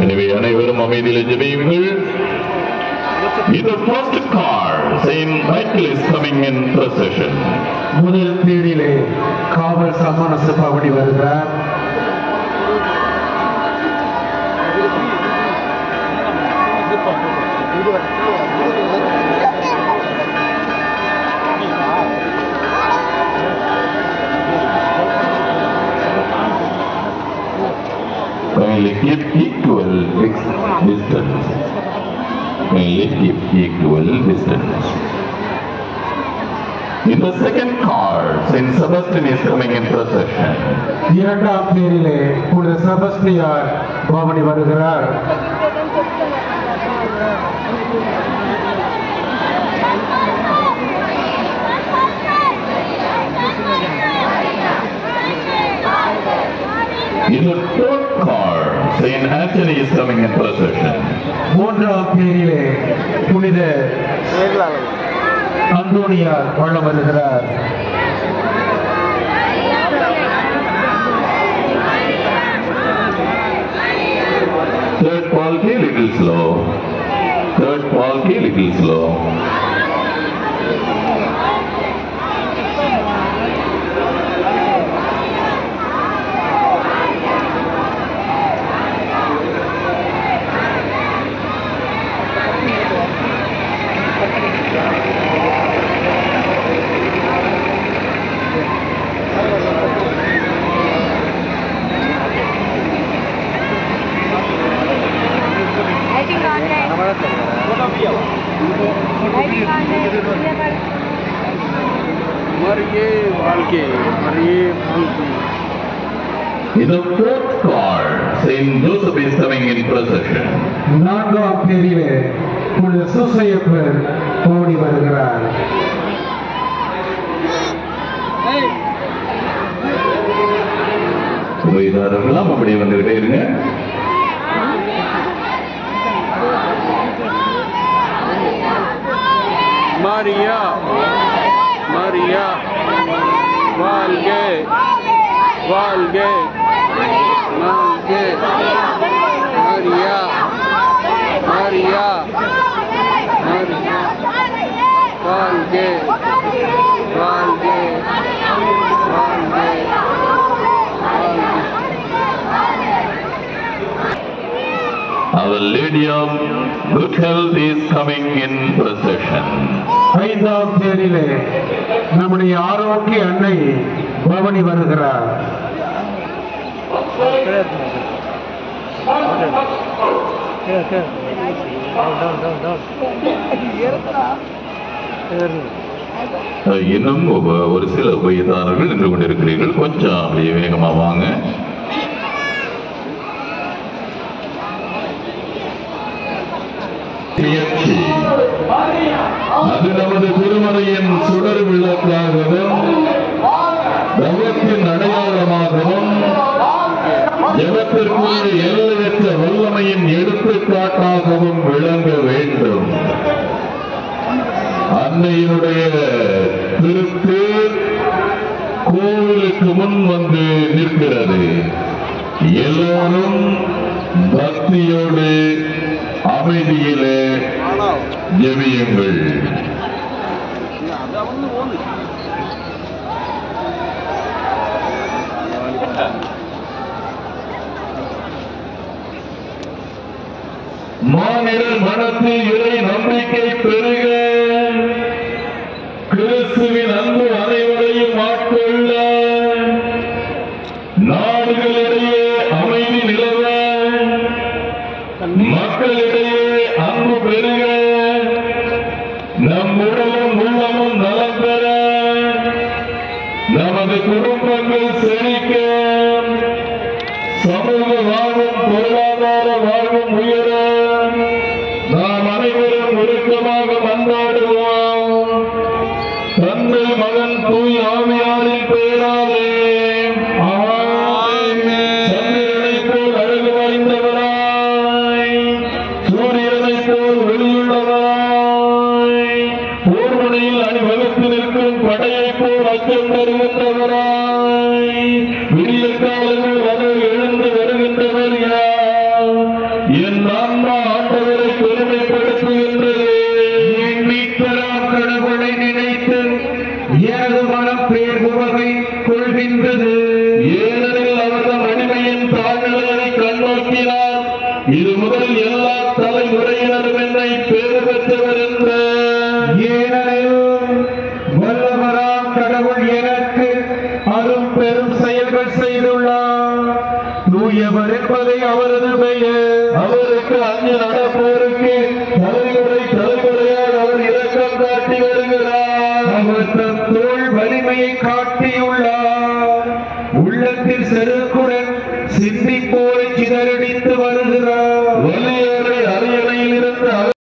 எனவே அனைவரும் அமைதியில் ஜெபியுங்கள் In the first car, Saint Michael is coming in procession. முதல் தேரிலே காவல் சமணச பவனி வருகிறார் Kindly keep equal dis- distance. Kindly keep equal distance. In the second car, Saint Sebastian is coming in procession. இரண்டாம் தேரிலே புனித செபஸ்டியார் பவனி வருகிறார் In the third car, Saint Anthony is coming in procession. மூன்றாம் தேரிலே புனித அந்தோனியார் வளம் வருகிறார் Third palki, little slow. Third palki, little slow. Lighting on है Lighting on है ये पर मरिए வாழ்க்கை மரியே வாழ்க்கை In the fourth car, Saint Joseph is coming in procession. நான்காம் தேரிலே புனித சுசையப்பர் பவனி வருகிறார் உபயதாரர்களாம் அப்படியே வந்துகிட்டே இருங்க மரியா மரியா வாழ்க வாழ்க வாழ்க மரியா மரியா மரியா வாழ்க வாழ்க வாழ்க Our Lady of Good Health is coming in procession. ஐந்தாம் தேரிலே நம்முடைய ஆரோக்கிய அன்னை பவனி வருகிறார் அஹ், இன்னும் ஒ- ஒரு சில உபயதாரர்கள் நின்று கொண்டிருக்கிறீர்கள் கொஞ்சம் அப்படியே வேகமா வாங்க முயற்சி அது நமது திருமறையின் சுடர் விளக்காகவும் தவத்தின் அடையாளமாகவும் ஜகத்திற்குரிய எல்லையற்ற வல்லமையின் எடுத்துக்காட்டாகவும் விளங்க வேண்டும் அன்னையினுடைய திருத்தேர் கோவிலுக்கு முன் வந்து நிற்கிறது எல்லோரும் பக்தியோடு அமைதியிலே ஜெபியுங்கள் மாநில மனத்தில் இறை நம்பிக்கை பெருக கிறிஸ்துவின் அன்பு அனைவரையும் ஆட்கொள்ள நாடுகளிடையே அமைதி நிலவ மக்களிடையே அன்பு பெருக நம் உடலும் உள்ளமும் நலம் பெற நமது குடும்பங்கள் செழிக்க சமூக வாழ்வும் பொருளாதார வாழ்வும் உயர நாம் அனைவரும் ஒருக்கமாக மன்றாடுவோம் தந்தை மகன் தூய் ஆவியாரின் பெயராலே ஆமென். சந்திரனைப் போல் அழகு வாய்ந்தவராய் சூரியனைப் போல் ஒளியுள்ளவராய் போர்முனையில் அணிவகுத்து நிற்கும் படையைப் போல் அச்சம் தருகின்றவராய் விடிய காலங்கள் வர எழுந்து வருகின்றவர் யார் கவிழ்ந்தது ஏனெனில் அவர் தம் அடிமையின் தாழ்நிலையை கண்ணோக்கினார் இது முதல் எல்லா தலைமுறையினரும் என்னை பேறு பெற்றவர் என்ற ஏனெனில் வல்லவராம் கடவுள் எனக்கு அரும் பெரும் செயல்கள் செய்துள்ளார் தூயவர் என்பதை அவரது பெயர் அவருக்கு அஞ்சு நடப்போருக்கு தலைமுறை தலைமுறையாக அவர் இரக்கம் காட்டி வருகிறார் அவர் தம் தோல் வலிமையை காட்டி